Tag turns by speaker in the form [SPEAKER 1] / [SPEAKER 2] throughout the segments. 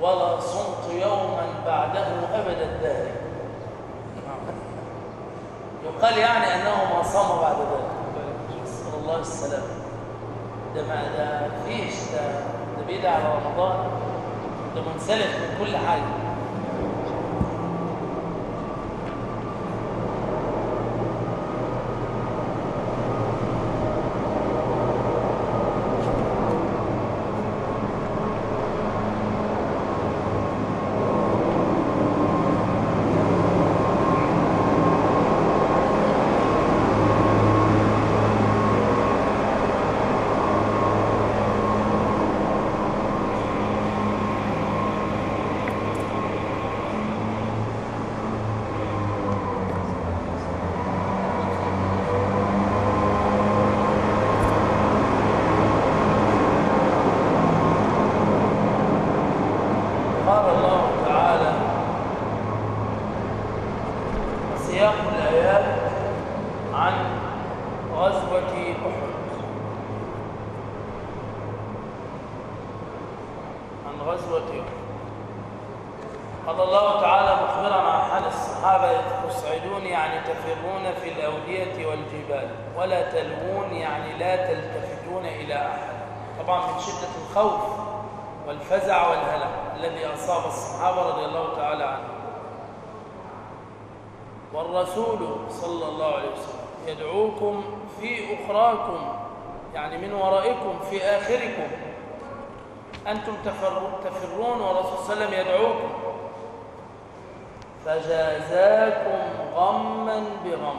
[SPEAKER 1] ولا صمت يوما بعده أبد الدهر يقال يعني أنه ما صام بعد ذلك نسأل الله السلامة ده ما ده فيش ده ده بيدعي على رمضان ده منسلخ من كل حاجة قال الله تعالى سياق الآيات عن غزوة أحد عن غزوة أحد قال الله تعالى مخبرا عن حال الصحابة إذ تصعدون يعني تفرون في الأودية والجبال ولا تلوون يعني لا تلتفتون إلى أحد طبعا من شدة الخوف والفزع والهلع الذي أصاب الصحابة رضي الله تعالى عنهم والرسول صلى الله عليه وسلم يدعوكم في أخراكم يعني من ورائكم في آخركم أنتم تفرون, تفرون والرسول صلى الله عليه وسلم يدعوكم فجازاكم غما بغم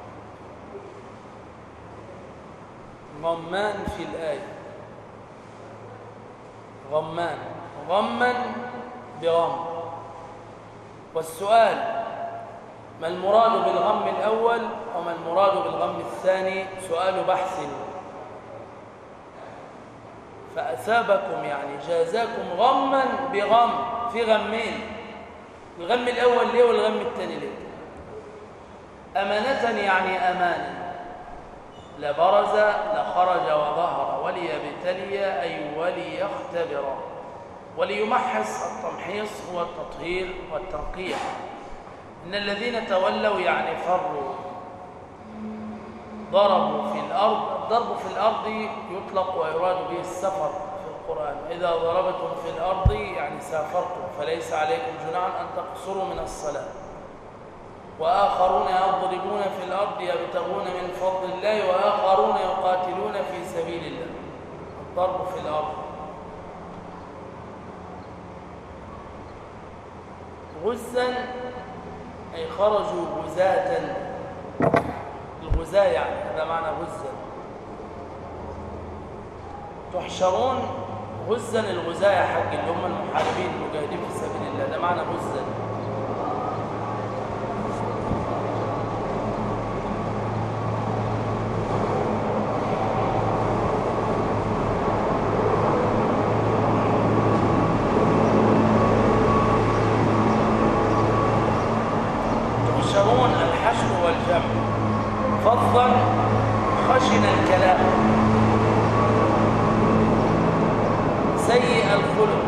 [SPEAKER 1] غمان في الآية غمان غما بغم والسؤال ما المراد بالغم الأول وما المراد بالغم الثاني سؤال بحث فأثابكم يعني جازاكم غما بغم في غمين الغم الأول ليه والغم الثاني ليه أمانة يعني أمانة لبرز لخرج وظهر وليبتلي أي وليختبر وليمحص التمحيص هو التطهير والتنقيح إن الذين تولوا يعني فروا ضربوا في الأرض الضرب في الأرض يطلق ويراد به السفر في القرآن إذا ضربتم في الأرض يعني سافرتم فليس عليكم جناح أن تقصروا من الصلاة وآخرون يضربون في الأرض يبتغون من فضل الله وآخرون يقاتلون في سبيل الله الضرب في الأرض غزا أي خرجوا غزاة الغزاة يعني هذا معنى غزا تحشرون غزا الغزاة يا حاج اللي هم المحاربين المجاهدين في سبيل الله ده معنى غزا تحشرون الحشر والجمع فظا خشن الكلام سيء الخلق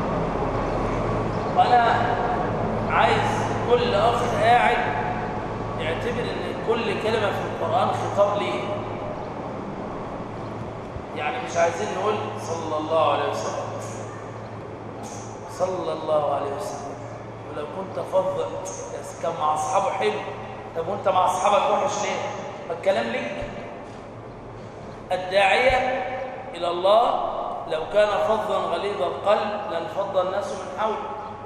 [SPEAKER 1] وانا عايز كل اخ قاعد يعتبر ان كل كلمه في القران خطاب ليه يعني مش عايزين نقول صلى الله عليه وسلم صلى الله عليه وسلم ولو كنت فظ كان مع اصحابه حلو طب وانت مع اصحابك وحش ليه ما الكلام ليك الداعيه الى الله لو كان فظا غليظ القلب لانفض الناس من حوله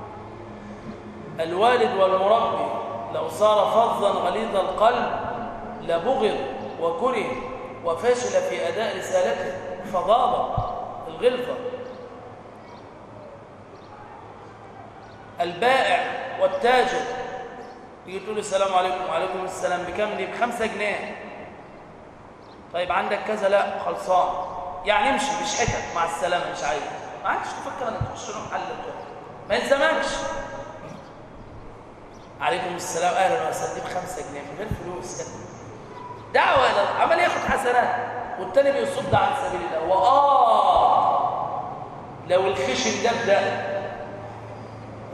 [SPEAKER 1] الوالد والمربي لو صار فظا غليظ القلب لبغض وكره وفشل في اداء رسالته فضاضه الغلظه البائع والتاجر يجي تقول السلام عليكم وعليكم السلام بكام دي بخمسة جنيه طيب عندك كذا لا خلصان يعني امشي مش حكك مع السلامه مش عايز ما عادش تفكر انك تخش له محل ما يلزمكش عليكم السلام اهلا وسهلا دي بخمسة جنيه من غير فلوس كده دعوه الى الله عمال ياخد حسنات والتاني بيصد عن سبيل الله واه لو الخشن ده بدا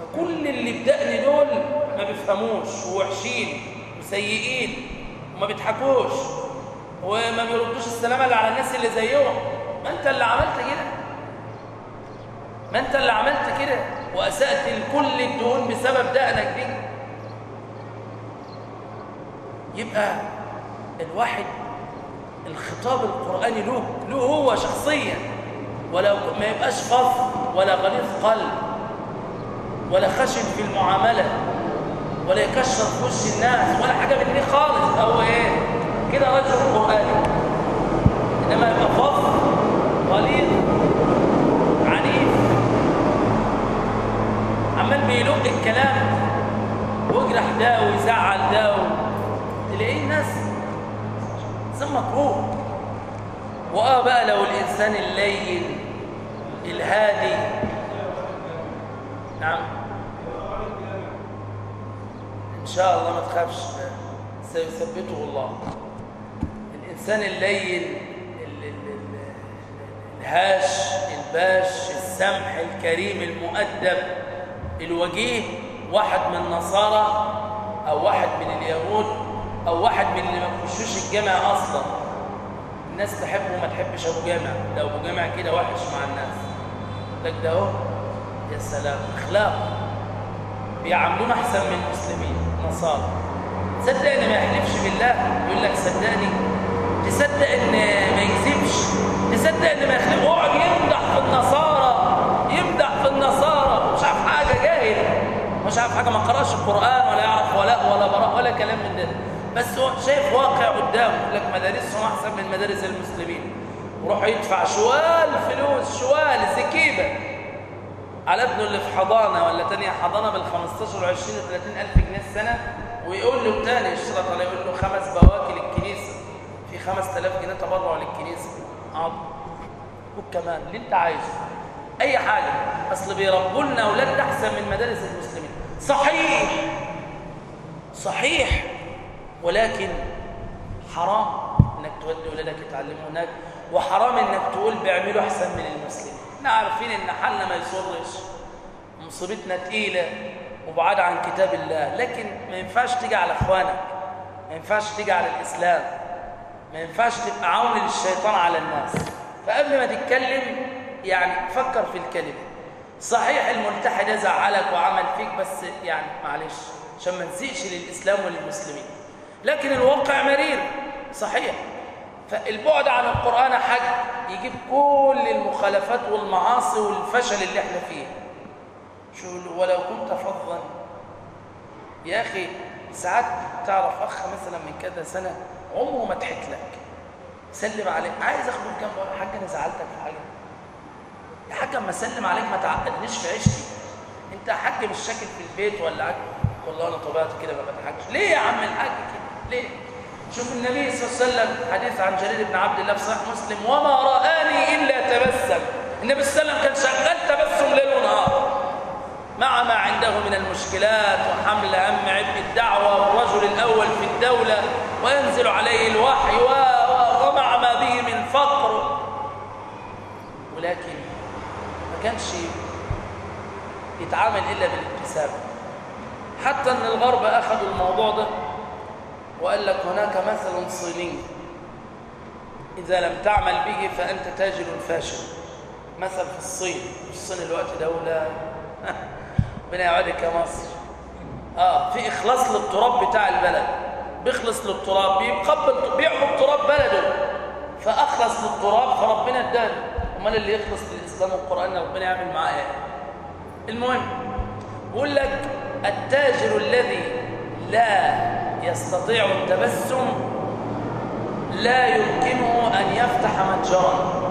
[SPEAKER 1] فكل اللي بدقني دول ما بيفهموش ووحشين وسيئين وما بيضحكوش وما بيردوش السلام اللي على الناس اللي زيهم ما انت اللي عملت كده ما انت اللي عملت كده واسأت لكل الدهون بسبب دقنك دي يبقى الواحد الخطاب القرآني له له هو شخصيا ولا ما يبقاش فظ ولا غليظ قلب ولا خشن في المعاملة ولا يكشر في وش الناس ولا حاجة من دي خالص هو ايه كده رجل قرآني إنما يبقى فظ غليظ عنيف عمال بيلق الكلام ويجرح ده ويزعل ده تلاقيه ناس انسان مكروه واه بقى لو الانسان اللين الهادي نعم ان شاء الله ما تخافش سيثبته الله الانسان اللين ال- ال- ال- الهاش الباش السمح الكريم المؤدب الوجيه واحد من النصارى او واحد من اليهود او واحد من اللي ما بيخشوش الجامع اصلا الناس تحبه وما تحبش ابو جامع لو ابو جامع كده وحش مع الناس لك ده اهو يا سلام اخلاق بيعاملونا احسن من المسلمين نصارى صدقني ما يحلفش بالله يقول لك صدقني تصدق ان ما يكذبش تصدق ان ما يخلق يقعد يمدح في النصارى يمدح في النصارى مش عارف حاجه جاهل مش عارف حاجه ما قراش القران ولا يعرف ولاء ولا براء ولا كلام من ده بس هو شايف واقع قدامه يقول لك مدارسهم احسن من مدارس المسلمين وروح يدفع شوال فلوس شوال زكيبه على ابنه اللي في حضانه ولا تانية حضانه بال 15 و 20 و 30 الف جنيه السنه ويقول له تاني يشترط عليه يقول له خمس بواكي للكنيسه في 5000 جنيه تبرع للكنيسه اه والكمان اللي انت عايزه اي حاجه اصل بيربوا لنا اولادنا احسن من مدارس المسلمين صحيح صحيح ولكن حرام انك تودي اولادك يتعلموا هناك وحرام انك تقول بيعملوا احسن من المسلمين احنا عارفين ان حالنا ما يسرش مصيبتنا تقيله وبعاد عن كتاب الله لكن ما ينفعش تيجي على اخوانك ما ينفعش تيجي على الاسلام ما ينفعش تبقى عون للشيطان على الناس فقبل ما تتكلم يعني فكر في الكلمه صحيح الملتحي ده زعلك وعمل فيك بس يعني معلش عشان ما نسيئش للاسلام وللمسلمين لكن الواقع مرير صحيح فالبعد عن القرآن حاج يجيب كل المخالفات والمعاصي والفشل اللي احنا فيه شو ولو كنت فظا يا أخي ساعات تعرف أخ مثلا من كذا سنة عمره ما ضحك لك سلم عليك عايز اخده جنبه أقول له حاج انا زعلتك في حاجه يا حاج اما اسلم عليك ما تعقدنيش في عيشتي انت يا حاج مش ساكن في البيت ولا حاجه والله انا طبيعتي كده ما بضحكش ليه يا عم الحاج كده ليه شوف النبي صلى الله عليه وسلم حديث عن جرير بن عبد الله في صحيح مسلم وما رآني إلا تبسم النبي صلى الله عليه وسلم كان شغال تبسم ليل ونهار مع ما عنده من المشكلات وحمل هم عبء الدعوة والرجل الأول في الدولة وينزل عليه الوحي و... و... ومع ما به من فقر ولكن ما كانش يتعامل إلا بالابتسامة حتى أن الغرب أخذوا الموضوع ده وقال لك هناك مثل صيني إذا لم تعمل به فأنت تاجر فاشل مثل في الصين الصين الوقت دولة ربنا يعودك يا مصر آه في إخلاص للتراب بتاع البلد بيخلص للتراب بيقبل بيعبد تراب بلده فأخلص للتراب فربنا اداله امال اللي يخلص للإسلام والقرآن ربنا يعمل معاه ايه المهم بقول لك التاجر الذي لا يستطيع التبسم لا يمكنه أن يفتح متجرا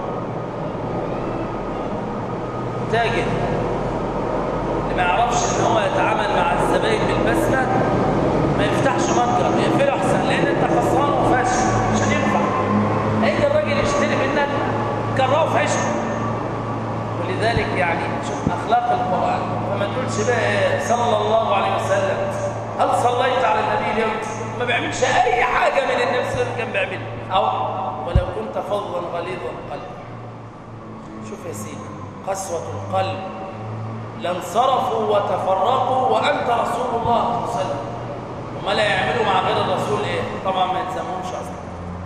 [SPEAKER 1] تاجر اللي ما يعرفش ان هو يتعامل مع الزبائن بالبسمة ما يفتحش متجر يقفله احسن لان انت خسران وفاشل مش هتنفع هيجي الراجل يشتري منك كرهه في عيشه ولذلك يعني شوف اخلاق القران فما تقولش بقى صلى الله عليه وسلم هل صليت على النبي اليوم ما بيعملش اي حاجه من النفس اللي كان بيعملها او ولو كنت فظا غليظ القلب شوف يا سيدي قسوه القلب لانصرفوا وتفرقوا وأنت رسول الله صلى الله عليه وسلم وما لا يعملوا مع غير الرسول إيه طبعا ما يلزمهمش أصلا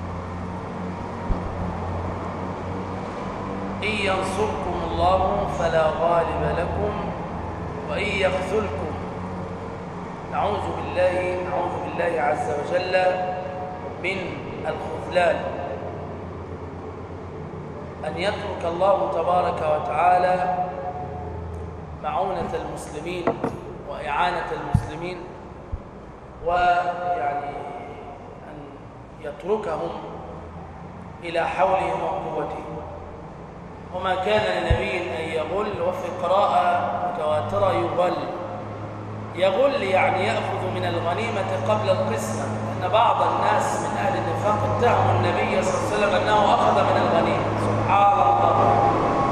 [SPEAKER 1] إن ينصركم الله فلا غالب لكم وإن يخذلكم نعوذ بالله نعوذ بالله عز وجل من الخذلان أن يترك الله تبارك وتعالى معونة المسلمين وإعانة المسلمين ويعني أن يتركهم إلى حولهم وقوتهم وما كان لنبي أن يغل وفي قراءة متواترة يغل يغل يعني يأخذ من الغنيمة قبل القسمة أن بعض الناس من أهل النفاق اتهموا النبي صلى الله عليه وسلم أنه أخذ من الغنيمة سبحان الله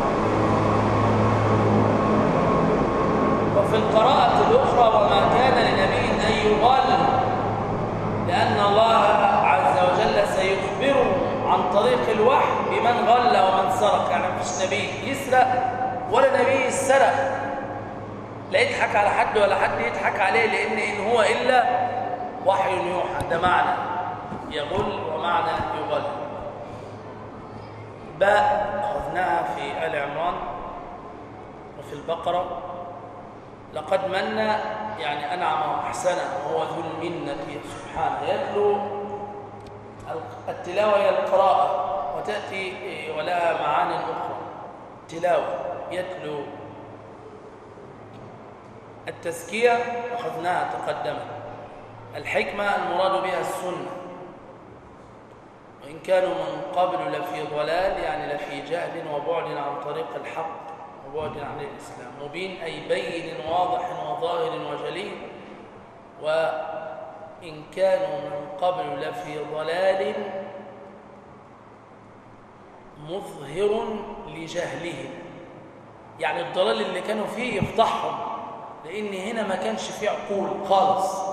[SPEAKER 1] وفي القراءة الأخرى وما كان لنبي أن يغل لأن الله عز وجل سيخبره عن طريق الوحي بمن غل ومن سرق يعني مفيش نبي يسرق ولا نبي يسرق لا يضحك على حد ولا حد يضحك عليه لأن إن هو إلا وحي يوحى ده معنى يغل ومعنى يغل باء أخذناها في آل عمران وفي البقرة لقد من يعني أنعم وأحسن وهو ذو المنة سبحانه يتلو التلاوة هي القراءة وتأتي ولها معاني أخرى تلاوة يتلو التزكية أخذناها تقدما الحكمة المراد بها السنة وإن كانوا من قبل لفي ضلال يعني لفي جهل وبعد عن طريق الحق وبعد عن الإسلام مبين أي بين واضح وظاهر وجلي وإن كانوا من قبل لفي ضلال مظهر لجهلهم يعني الضلال اللي كانوا فيه يفضحهم لأن هنا ما كانش فيه عقول خالص